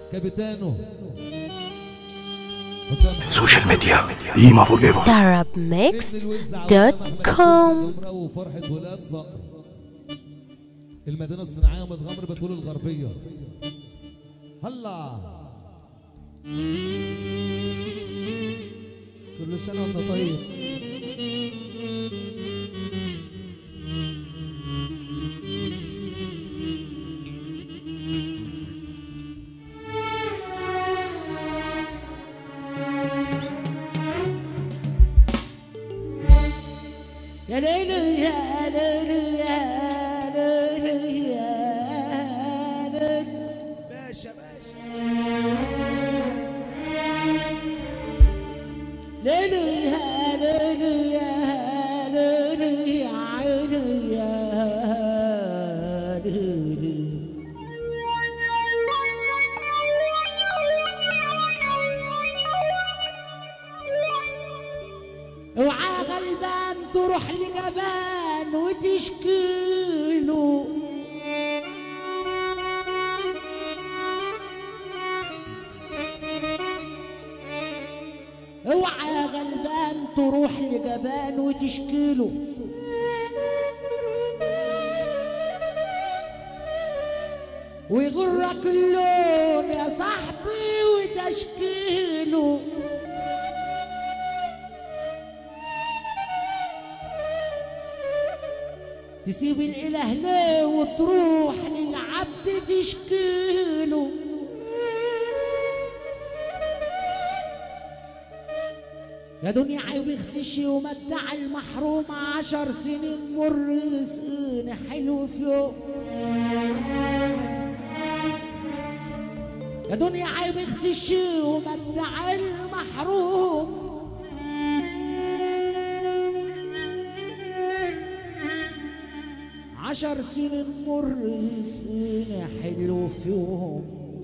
كابيتانو سوشيال ميديا قيمة فور ايفر arabmixed.com وفرحة ولاد صقر المدينة الصناعية متغمر بطول الغربية هلا كل سنة وانت طيب يا ليلي يا ليلي يا ليلي يا ليلي باشا باشا ليلي يا ليلي يا ليلي يا عيني يا ليلي اوعى غلبان تروح لجبان وتشكيله اوعى غلبان تروح لجبان وتشكيله ويغرك اللون يا صاحبي وتشكيله تسيب الاله ليه وتروح للعبد تشكيله يا دنيا عيب اختشي ومتع المحروم عشر سنين مر سنين حلو في يوم يا دنيا عيب اختشي ومتع المحروم عشر سنين مر سنين حلو فيهم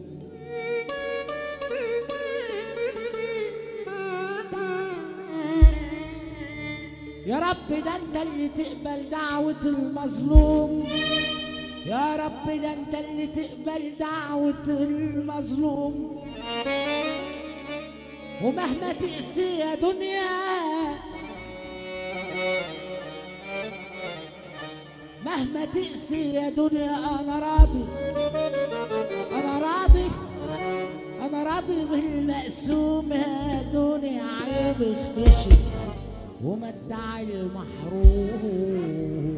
يا رب ده انت اللي تقبل دعوة المظلوم يا رب ده انت اللي تقبل دعوة المظلوم ومهما تقسي يا دنيا مهما تقسي يا دنيا انا راضي انا راضي انا راضي بالمقسوم يا دنيا عيب اختشي ومتع المحروم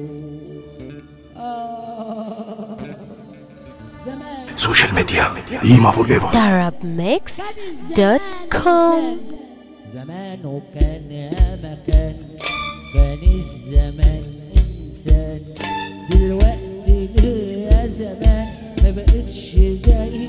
آه زمان سوشيال ميديا قيمة فور ايفر arabmixed.com زمان وكان يا مكان كان الزمان انسان دلوقتي ليه يا زمان ما بقتش زي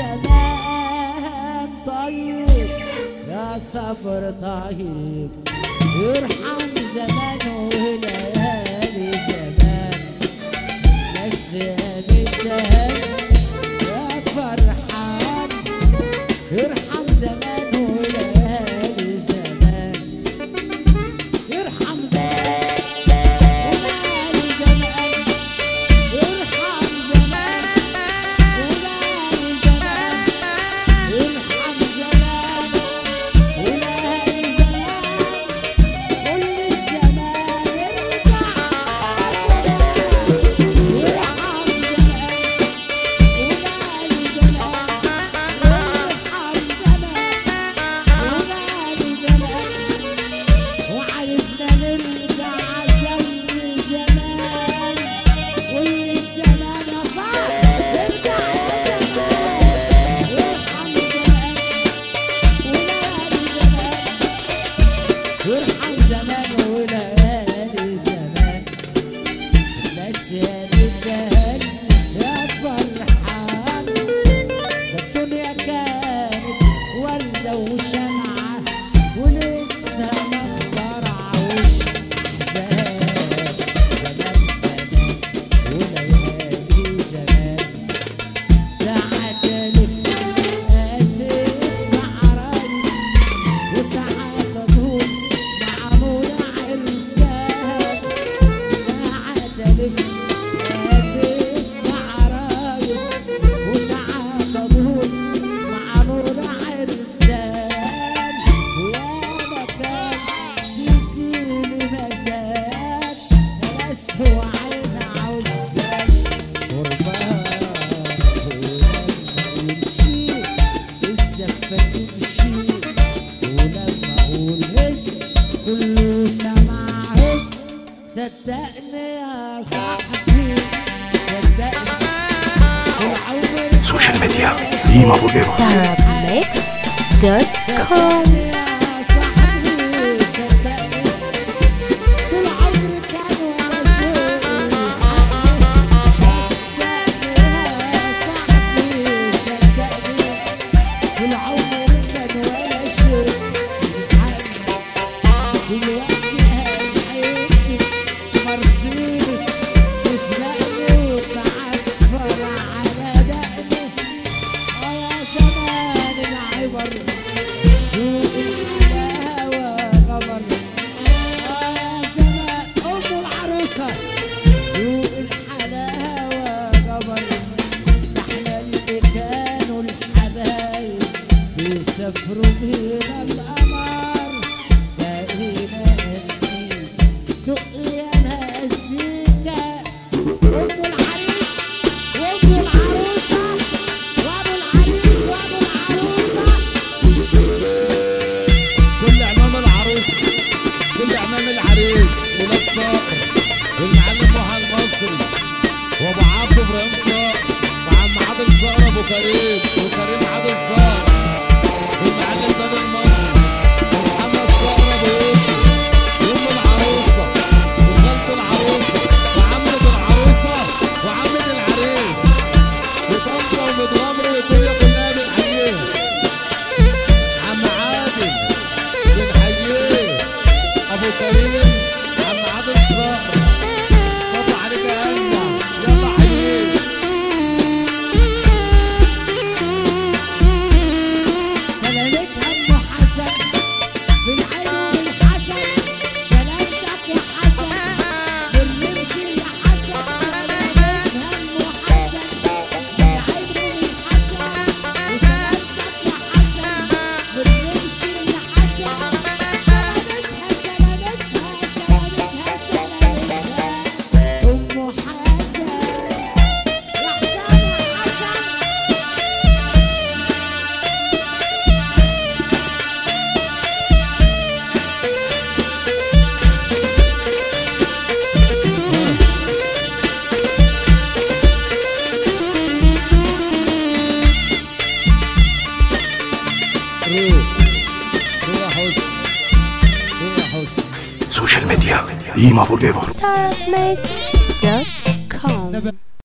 زمان طيب يا صبر طيب يرحم زمان وليالي زمان بس قابلتها يا فرحان ارحم زمان وليالي زمان ارحم زمان وليالي زمان ارحم زمان وليالي زمان ارحم زمان وليالي زمان كل الزمان ارجع ارحم زمان media, Ima forever. Arabmixed.com مرسيدس تسبقني وتعفر على دقني اه يا زمان العبر سوق الحلاوة غبر اه يا زمان ام العروسة سوق الحلاوة غبر احنا اللي كانوا الحبايب بيسافروا بينا القمر بقينا نسيب دق يا مزيكا ام العريس وام العروسة وابو العريس وابو العروسة كل عمام العروس كل عمام العريس ولاد صقر والمعلم محا المصري وابو عبد ابراهيم صقر وعم عادل صقر ابو كريم وكريم عادل صقر والمعلم نادي المصري ومحمد صقر ابو يوسف وام العروسه وخالة العروسه وعمة العروسه وعمة العريس وطنطا ومتغمر والدنيا كلها بنحييها عم عادل بنحييه ابو كريم عم عادل صقر صب عليك يا هلا يلا حييه سلامتها ام حسن بالعين والحسن سلامتك يا حسن بالنمشي يا حسن سلامتها ام حسن بالعين والحسن وسلامتك يا حسن بالنمشي يا حسن سلامتها سلامتها سلامتها سلامتها ام حسن يا حسن يا حسن روح روح يا حسن روح يا حسن Social media, Ima forever. Arabmixed.com